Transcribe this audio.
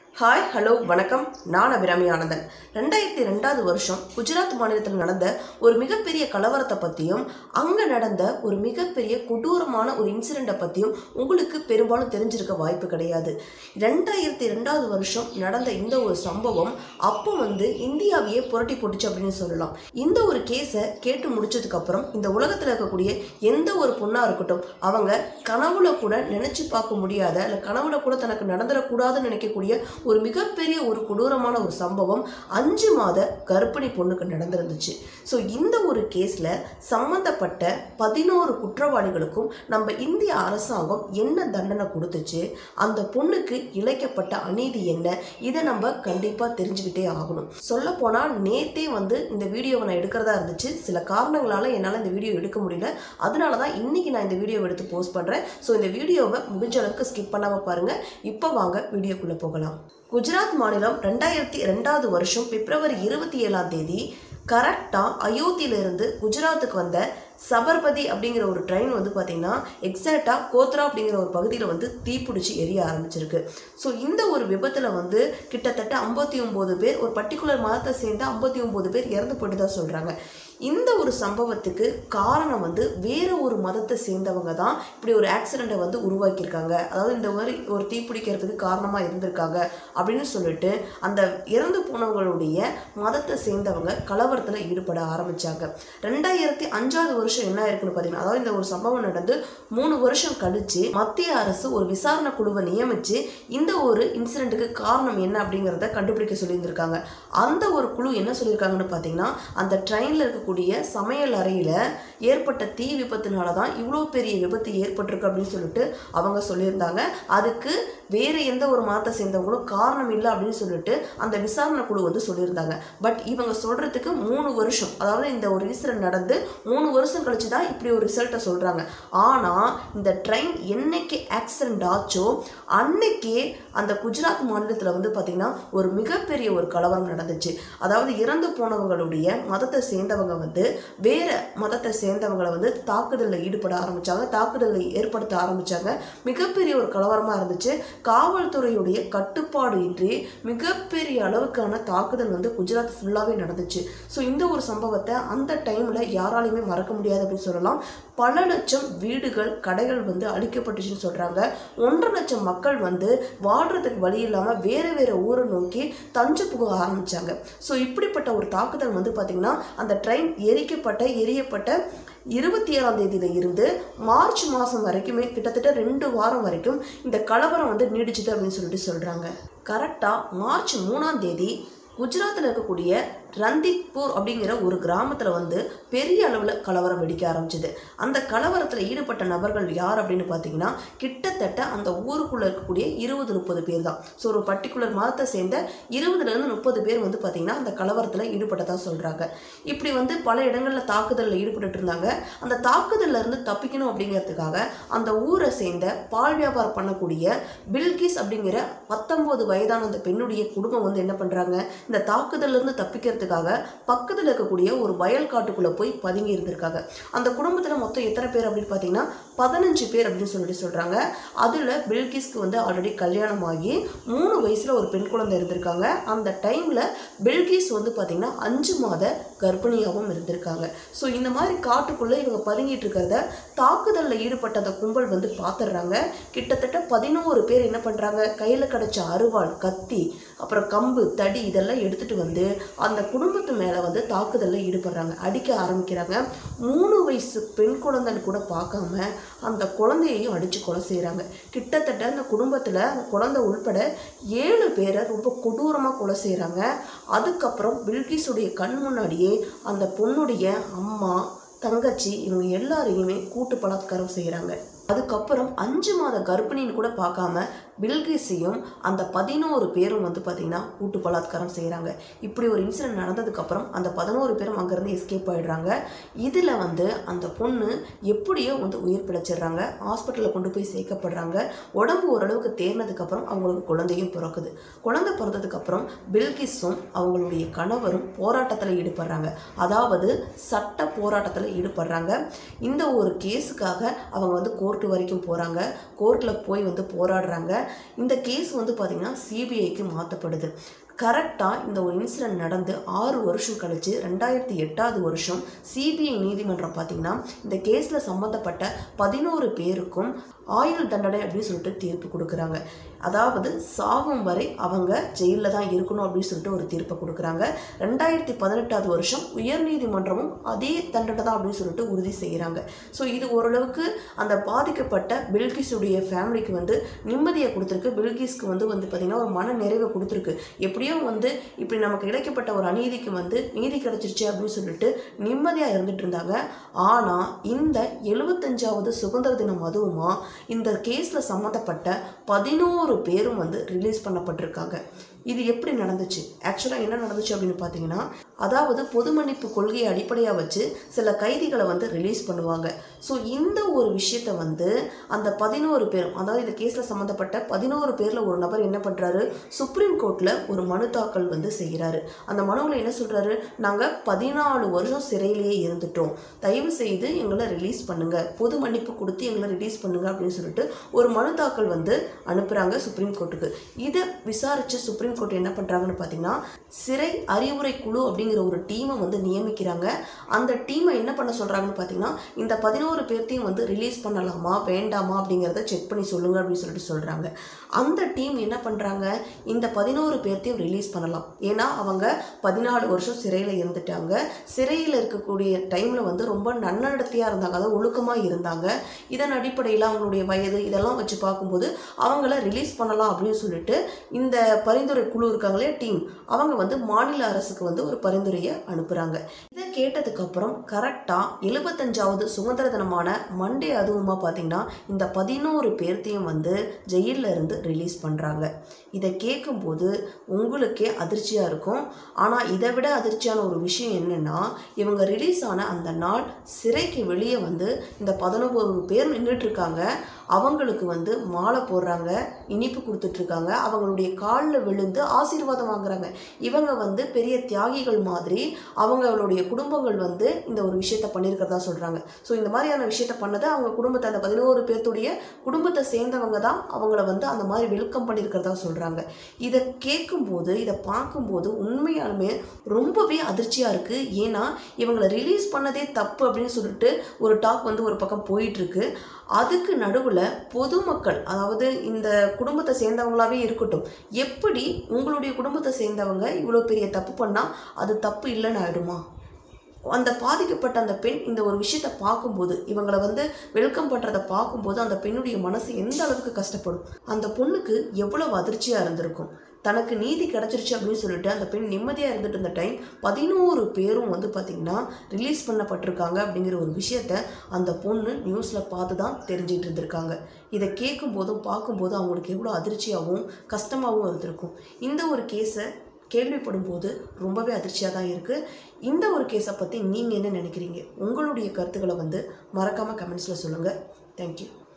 hi hello வணக்கம் நான் அபிராமி ஆனந்தன் ரெண்டாயிரத்தி ரெண்டாவது வருஷம் குஜராத் மாநிலத்தில் நடந்த ஒரு மிகப்பெரிய கலவரத்தை பற்றியும் அங்கே நடந்த ஒரு மிகப்பெரிய கொடூரமான ஒரு இன்சிடெண்ட்டை பற்றியும் உங்களுக்கு பெரும்பாலும் தெரிஞ்சிருக்க வாய்ப்பு கிடையாது ரெண்டாயிரத்தி ரெண்டாவது வருஷம் நடந்த இந்த ஒரு சம்பவம் அப்போ வந்து இந்தியாவையே புரட்டி போட்டுச்சு அப்படின்னு சொல்லலாம் இந்த ஒரு கேஸை கேட்டு முடிச்சதுக்கப்புறம் இந்த உலகத்தில் இருக்கக்கூடிய எந்த ஒரு பொண்ணாக இருக்கட்டும் அவங்க கனவுல கூட நினச்சி பார்க்க முடியாத இல்லை கனவுல கூட தனக்கு நடந்துடக்கூடாதுன்னு நினைக்கக்கூடிய ஒரு மிகப்பெரிய ஒரு கொடூரமான ஒரு சம்பவம் அஞ்சு மாத கர்ப்பிணி பொண்ணுக்கு நடந்திருந்துச்சு ஸோ இந்த ஒரு கேஸில் சம்மந்தப்பட்ட பதினோரு குற்றவாளிகளுக்கும் நம்ம இந்திய அரசாங்கம் என்ன தண்டனை கொடுத்துச்சு அந்த பொண்ணுக்கு இழைக்கப்பட்ட அநீதி என்ன இதை நம்ம கண்டிப்பாக தெரிஞ்சுக்கிட்டே ஆகணும் சொல்லப்போனால் நேத்தே வந்து இந்த வீடியோவை நான் எடுக்கிறதா இருந்துச்சு சில காரணங்களால் என்னால் இந்த வீடியோ எடுக்க முடியல அதனால தான் இன்னைக்கு நான் இந்த வீடியோவை எடுத்து போஸ்ட் பண்ணுறேன் ஸோ இந்த வீடியோவை முடிஞ்ச அளவுக்கு ஸ்கிப் பண்ணாமல் பாருங்கள் இப்போ வாங்க வீடியோக்குள்ளே போகலாம் குஜராத் மாநிலம் ரெண்டாயிரத்தி ரெண்டாவது வருஷம் பிப்ரவரி இருபத்தி ஏழாம் தேதி கரெக்டாக அயோத்தியிலிருந்து குஜராத்துக்கு வந்த சபர்பதி அப்படிங்கிற ஒரு ட்ரெயின் வந்து பார்த்திங்கன்னா எக்ஸாக்டாக கோத்ரா அப்படிங்கிற ஒரு பகுதியில் வந்து தீப்பிடிச்சு எரிய ஆரம்பிச்சிருக்கு ஸோ இந்த ஒரு விபத்தில் வந்து கிட்டத்தட்ட ஐம்பத்தி ஒம்பது பேர் ஒரு பர்டிகுலர் மதத்தை சேர்ந்த ஐம்பத்தி ஒம்பது பேர் இறந்து போயிட்டு தான் சொல்கிறாங்க இந்த ஒரு சம்பவத்துக்கு காரணம் வந்து வேற ஒரு மதத்தை சேர்ந்தவங்க தான் இப்படி ஒரு ஆக்சிடெண்ட்டை வந்து உருவாக்கியிருக்காங்க அதாவது இந்த மாதிரி ஒரு தீப்பிடிக்கிறதுக்கு காரணமாக இருந்திருக்காங்க அப்படின்னு சொல்லிட்டு அந்த இறந்து போனவங்களுடைய மதத்தை சேர்ந்தவங்க கலவரத்தில் ஈடுபட ஆரம்பிச்சாங்க ரெண்டாயிரத்தி அஞ்சாவது வருஷம் என்ன இருக்குன்னு பார்த்தீங்கன்னா அதாவது இந்த ஒரு சம்பவம் நடந்து மூணு வருஷம் கழிச்சு மத்திய அரசு ஒரு விசாரணை குழுவை நியமிச்சு இந்த ஒரு இன்சிடெண்ட்டுக்கு காரணம் என்ன அப்படிங்கிறத கண்டுபிடிக்க சொல்லியிருந்திருக்காங்க அந்த ஒரு குழு என்ன சொல்லியிருக்காங்கன்னு பார்த்தீங்கன்னா அந்த ட்ரெயினில் இருக்கக்கூடிய சமையல் அறையில் ஏற்பட்ட தீ விபத்துனால தான் இவ்வளோ பெரிய விபத்து ஏற்பட்டிருக்கு அப்படின்னு சொல்லிட்டு அவங்க சொல்லியிருந்தாங்க அதுக்கு வேறு எந்த ஒரு மதத்தை சேர்ந்தவங்களும் காரணம் இல்லை அப்படின்னு சொல்லிட்டு அந்த விசாரணை குழு வந்து சொல்லியிருந்தாங்க பட் இவங்க சொல்கிறதுக்கு மூணு வருஷம் அதாவது இந்த ஒரு இன்சிடென்ட் நடந்து மூணு வருஷம் கழிச்சு தான் இப்படி ஒரு ரிசல்ட்டை சொல்கிறாங்க ஆனால் இந்த ட்ரெயின் என்னைக்கு ஆக்சிடென்ட் ஆச்சோ அன்னைக்கே அந்த குஜராத் மாநிலத்தில் வந்து பார்த்திங்கன்னா ஒரு மிகப்பெரிய ஒரு கலவரம் நடந்துச்சு அதாவது இறந்து போனவங்களுடைய மதத்தை சேர்ந்தவங்க வந்து வேற மதத்தை சேர்ந்தவங்களை வந்து தாக்குதலில் ஈடுபட ஆரம்பித்தாங்க தாக்குதலை ஏற்படுத்த ஆரம்பித்தாங்க மிகப்பெரிய ஒரு கலவரமாக இருந்துச்சு காவல்துறையுடைய கட்டுப்பாடு இன்றி மிகப்பெரிய அளவுக்கான தாக்குதல் வந்து குஜராத் ஃபுல்லாகவே நடந்துச்சு ஸோ இந்த ஒரு சம்பவத்தை அந்த டைமில் யாராலையுமே மறக்க முடியாது அப்படின்னு சொல்லலாம் பல லட்சம் வீடுகள் கடைகள் வந்து அழிக்கப்பட்டுச்சுன்னு சொல்கிறாங்க ஒன்றரை லட்சம் மக்கள் வந்து வாழ்கிறதுக்கு வழி இல்லாமல் வேறு வேறு ஊரை நோக்கி தஞ்சு புக ஆரம்பித்தாங்க ஸோ இப்படிப்பட்ட ஒரு தாக்குதல் வந்து பார்த்திங்கன்னா அந்த ட்ரெயின் எரிக்கப்பட்ட எரியப்பட்ட இருபத்தி ஏழாம் தேதியில இருந்து மார்ச் மாதம் வரைக்குமே கிட்டத்தட்ட ரெண்டு வாரம் வரைக்கும் இந்த கலவரம் வந்து நீடிச்சுது அப்படின்னு சொல்லிட்டு சொல்கிறாங்க கரெக்டாக மார்ச் மூணாம் தேதி குஜராத்தில் இருக்கக்கூடிய ரந்திக்பூர் அப்படிங்கிற ஒரு கிராமத்தில் வந்து பெரிய அளவில் கலவரம் வெடிக்க ஆரம்பிச்சுது அந்த கலவரத்தில் ஈடுபட்ட நபர்கள் யார் அப்படின்னு பார்த்தீங்கன்னா கிட்டத்தட்ட அந்த ஊருக்குள்ளே இருக்கக்கூடிய இருபது முப்பது பேர் தான் ஸோ ஒரு பர்டிகுலர் மதத்தை சேர்ந்த இருபதுலேருந்து முப்பது பேர் வந்து பார்த்திங்கன்னா அந்த கலவரத்தில் ஈடுபட்டதாக சொல்கிறாங்க இப்படி வந்து பல இடங்களில் தாக்குதலில் ஈடுபட்டு இருந்தாங்க அந்த தாக்குதல்ல இருந்து தப்பிக்கணும் அப்படிங்கிறதுக்காக அந்த ஊரை சேர்ந்த பால் வியாபாரம் பண்ணக்கூடிய பில்கிஸ் அப்படிங்கிற பத்தொம்போது வயதான அந்த பெண்ணுடைய குடும்பம் வந்து என்ன பண்ணுறாங்க இந்த தாக்குதல்ல இருந்து தப்பிக்கிறதுக்காக பக்கத்தில் இருக்கக்கூடிய ஒரு வயல் காட்டுக்குள்ளே போய் பதுங்கி இருந்திருக்காங்க அந்த குடும்பத்தில் மொத்தம் எத்தனை பேர் அப்படின்னு பார்த்தீங்கன்னா பதினஞ்சு பேர் அப்படின்னு சொல்லிட்டு சொல்கிறாங்க அதில் பில்கிஸ்க்கு வந்து ஆல்ரெடி கல்யாணம் ஆகி மூணு வயசில் ஒரு பெண் குழந்தை இருந்திருக்காங்க அந்த டைமில் பில்கிஸ் வந்து பார்த்திங்கன்னா அஞ்சு மாத கர்ப்பிணியாகவும் இருந்திருக்காங்க ஸோ இந்த மாதிரி காட்டுக்குள்ளே இவங்க பதுங்கிட்டு இருக்கிறத தாக்குதலில் ஈடுபட்ட அந்த கும்பல் வந்து பார்த்துடுறாங்க கிட்டத்தட்ட பதினோரு பேர் என்ன பண்ணுறாங்க கையில் கிடச்ச அருவாள் கத்தி அப்புறம் கம்பு தடி இதெல்லாம் எடுத்துகிட்டு வந்து அந்த குடும்பத்து மேலே வந்து தாக்குதலில் ஈடுபடுறாங்க அடிக்க ஆரம்பிக்கிறாங்க மூணு வயசு பெண் குழந்தைன்னு கூட பார்க்காம அந்த குழந்தையையும் அடித்து கொலை செய்கிறாங்க கிட்டத்தட்ட அந்த குடும்பத்தில் அந்த குழந்தை உள்பட ஏழு பேரை ரொம்ப கொடூரமாக கொலை செய்கிறாங்க அதுக்கப்புறம் பில்கிஸுடைய கண் முன்னாடியே அந்த பொண்ணுடைய அம்மா தங்கச்சி இவங்க எல்லாரையுமே கூட்டு பலாத்காரம் செய்கிறாங்க அதுக்கப்புறம் அஞ்சு மாத கர்ப்பிணின்னு கூட பார்க்காம பில்கிஸையும் அந்த பதினோரு பேரும் வந்து பார்த்திங்கன்னா கூட்டு பலாத்காரம் செய்கிறாங்க இப்படி ஒரு இன்சிடென்ட் நடந்ததுக்கப்புறம் அந்த பதினோரு பேரும் அங்கேருந்து எஸ்கேப் ஆகிடுறாங்க இதில் வந்து அந்த பொண்ணு எப்படியோ வந்து உயிர் பிழைச்சிடுறாங்க ஹாஸ்பிட்டலில் கொண்டு போய் சேர்க்கப்படுறாங்க உடம்பு ஓரளவுக்கு தேர்னதுக்கப்புறம் அவங்களுக்கு குழந்தையும் பிறக்குது குழந்தை பிறந்ததுக்கப்புறம் பில்கிஸும் அவங்களுடைய கணவரும் போராட்டத்தில் ஈடுபடுறாங்க அதாவது சட்ட போராட்டத்தில் ஈடுபடுறாங்க இந்த ஒரு கேஸுக்காக அவங்க வந்து கோர்ட் கோர்ட்டு வரைக்கும் போகிறாங்க கோர்ட்டில் போய் வந்து போராடுறாங்க இந்த கேஸ் வந்து பார்த்திங்கன்னா சிபிஐக்கு மாற்றப்படுது கரெக்டாக இந்த ஒரு இன்சிடென்ட் நடந்து ஆறு வருஷம் கழிச்சு ரெண்டாயிரத்தி எட்டாவது வருஷம் சிபிஐ நீதிமன்றம் பார்த்திங்கன்னா இந்த கேஸில் சம்மந்தப்பட்ட பதினோரு பேருக்கும் ஆயுள் தண்டனை அப்படின்னு சொல்லிட்டு தீர்ப்பு கொடுக்குறாங்க அதாவது சாகும் வரை அவங்க ஜெயிலில் தான் இருக்கணும் அப்படின்னு சொல்லிட்டு ஒரு தீர்ப்பை கொடுக்குறாங்க ரெண்டாயிரத்தி பதினெட்டாவது வருஷம் உயர்நீதிமன்றமும் அதே தண்டனை தான் அப்படின்னு சொல்லிட்டு உறுதி செய்கிறாங்க ஸோ இது ஓரளவுக்கு அந்த பாதிக்கப்பட்ட பில்கிஸுடைய ஃபேமிலிக்கு வந்து நிம்மதியை கொடுத்துருக்கு பில்கிஸ்க்கு வந்து வந்து பார்த்திங்கன்னா ஒரு மன நிறைவை கொடுத்துருக்கு எப்படியோ வந்து இப்படி நமக்கு இழைக்கப்பட்ட ஒரு அநீதிக்கு வந்து நீதி கிடைச்சிருச்சு அப்படின்னு சொல்லிட்டு நிம்மதியாக இருந்துட்டு இருந்தாங்க ஆனால் இந்த எழுபத்தஞ்சாவது சுதந்திர தினம் அதுவுமா இந்த கேஸில் சம்மந்தப்பட்ட பதினோரு பேரும் வந்து ரிலீஸ் பண்ணப்பட்டிருக்காங்க இது எப்படி நடந்துச்சு ஆக்சுவலாக என்ன நடந்துச்சு அப்படின்னு பார்த்தீங்கன்னா அதாவது பொது மன்னிப்பு கொள்கையை அடிப்படையாக வச்சு சில கைதிகளை வந்து ரிலீஸ் பண்ணுவாங்க ஸோ இந்த ஒரு விஷயத்தை வந்து அந்த பதினோரு பேரும் அதாவது இந்த கேஸில் சம்மந்தப்பட்ட பதினோரு பேரில் ஒரு நபர் என்ன பண்ணுறாரு சுப்ரீம் கோர்ட்டில் ஒரு மனு தாக்கல் வந்து செய்கிறாரு அந்த மனுவில் என்ன சொல்கிறாரு நாங்கள் பதினாலு வருஷம் சிறையிலேயே இருந்துட்டோம் தயவு செய்து எங்களை ரிலீஸ் பண்ணுங்க பொது மன்னிப்பு கொடுத்து எங்களை ரிலீஸ் பண்ணுங்க அப்படின்னு சொல்லிட்டு ஒரு மனு தாக்கல் வந்து அனுப்புகிறாங்க சுப்ரீம் கோர்ட்டுக்கு இதை விசாரித்த சுப்ரீம் கோர்ட் என்ன பண்ணுறாங்கன்னு பார்த்தீங்கன்னா சிறை அறிவுரை குழு அப்படிங்கிற ஒரு டீமை வந்து நியமிக்கிறாங்க அந்த டீமை என்ன பண்ண சொல்கிறாங்கன்னு பார்த்தீங்கன்னா இந்த பதினோரு பேர்த்தையும் வந்து ரிலீஸ் பண்ணலாமா வேண்டாமா அப்படிங்கிறத செக் பண்ணி சொல்லுங்க அப்படின்னு சொல்லிட்டு சொல்கிறாங்க அந்த டீம் என்ன பண்ணுறாங்க இந்த பதினோரு பேர்த்தையும் ரிலீஸ் பண்ணலாம் ஏன்னா அவங்க பதினாலு வருஷம் சிறையில் இருந்துட்டாங்க சிறையில் இருக்கக்கூடிய டைமில் வந்து ரொம்ப நன்னடத்தையாக இருந்தாங்க அதாவது ஒழுக்கமாக இருந்தாங்க இதன் அடிப்படையில் அவங்களுடைய வயது இதெல்லாம் வச்சு பார்க்கும்போது அவங்கள ரிலீஸ் பண்ணலாம் அப்படின்னு சொல்லிட்டு இந்த பரிந்துரை குழு இருக்காங்களே டீம் அவங்க வந்து மாநில அரசுக்கு வந்து ஒரு பரிந்துரையை அனுப்புகிறாங்க இதை கேட்டதுக்கப்புறம் கரெக்டாக எழுபத்தஞ்சாவது சுதந்திர தினமான மண்டே அதுவுமா பார்த்தீங்கன்னா இந்த பதினோரு பேர்த்தையும் வந்து ஜெயிலில் இருந்து ரிலீஸ் பண்ணுறாங்க இதை கேட்கும்போது உங்களுக்கே அதிர்ச்சியாக இருக்கும் ஆனால் இதை விட அதிர்ச்சியான ஒரு விஷயம் என்னென்னா இவங்க ரிலீஸ் ஆன அந்த நாள் சிறைக்கு வெளியே வந்து இந்த பதினொம்பது பேர் நின்றுட்டுருக்காங்க அவங்களுக்கு வந்து மாலை போடுறாங்க இனிப்பு கொடுத்துட்ருக்காங்க அவங்களுடைய காலில் விழுந்து ஆசீர்வாதம் வாங்குறாங்க இவங்க வந்து பெரிய தியாகிகள் மாதிரி அவங்களுடைய குடும்பங்கள் வந்து இந்த ஒரு விஷயத்த பண்ணியிருக்கிறதா சொல்கிறாங்க ஸோ இந்த மாதிரியான விஷயத்த பண்ணதை அவங்க குடும்பத்தை அந்த பதினோரு பேர்த்துடைய குடும்பத்தை சேர்ந்தவங்க தான் அவங்கள வந்து அந்த மாதிரி வெல்கம் பண்ணியிருக்கிறதா சொல்கிறாங்க இதை கேட்கும்போது இதை பார்க்கும்போது உண்மையாலுமே ரொம்பவே அதிர்ச்சியாக இருக்குது ஏன்னா இவங்களை ரிலீஸ் பண்ணதே தப்பு அப்படின்னு சொல்லிட்டு ஒரு டாக் வந்து ஒரு பக்கம் போயிட்டுருக்கு அதுக்கு நடுவில் பொதுமக்கள் அதாவது இந்த குடும்பத்தை சேர்ந்தவங்களாவே இருக்கட்டும் எப்படி உங்களுடைய குடும்பத்தை சேர்ந்தவங்க இவ்வளோ பெரிய தப்பு பண்ணால் அது தப்பு இல்லைன்னு ஆயிடுமா அந்த பாதிக்கப்பட்ட அந்த பெண் இந்த ஒரு விஷயத்தை பார்க்கும்போது இவங்களை வந்து வெல்கம் பண்ணுறதை பார்க்கும்போது அந்த பெண்ணுடைய மனசு எந்த அளவுக்கு கஷ்டப்படும் அந்த பொண்ணுக்கு எவ்வளவு அதிர்ச்சியாக இருந்திருக்கும் தனக்கு நீதி கிடச்சிருச்சு அப்படின்னு சொல்லிட்டு அந்த பெண் நிம்மதியாக இருந்துட்டு இருந்த டைம் பதினோரு பேரும் வந்து பார்த்திங்கன்னா ரிலீஸ் பண்ணப்பட்டிருக்காங்க அப்படிங்கிற ஒரு விஷயத்த அந்த பொண்ணு நியூஸில் பார்த்து தான் தெரிஞ்சிட்டு இருந்திருக்காங்க இதை கேட்கும்போதும் பார்க்கும்போதும் அவங்களுக்கு எவ்வளோ அதிர்ச்சியாகவும் கஷ்டமாகவும் இருந்திருக்கும் இந்த ஒரு கேஸை கேள்விப்படும் போது ரொம்பவே அதிர்ச்சியாக தான் இருக்குது இந்த ஒரு கேஸை பற்றி நீங்கள் என்ன நினைக்கிறீங்க உங்களுடைய கருத்துக்களை வந்து மறக்காமல் கமெண்ட்ஸில் சொல்லுங்கள் தேங்க்யூ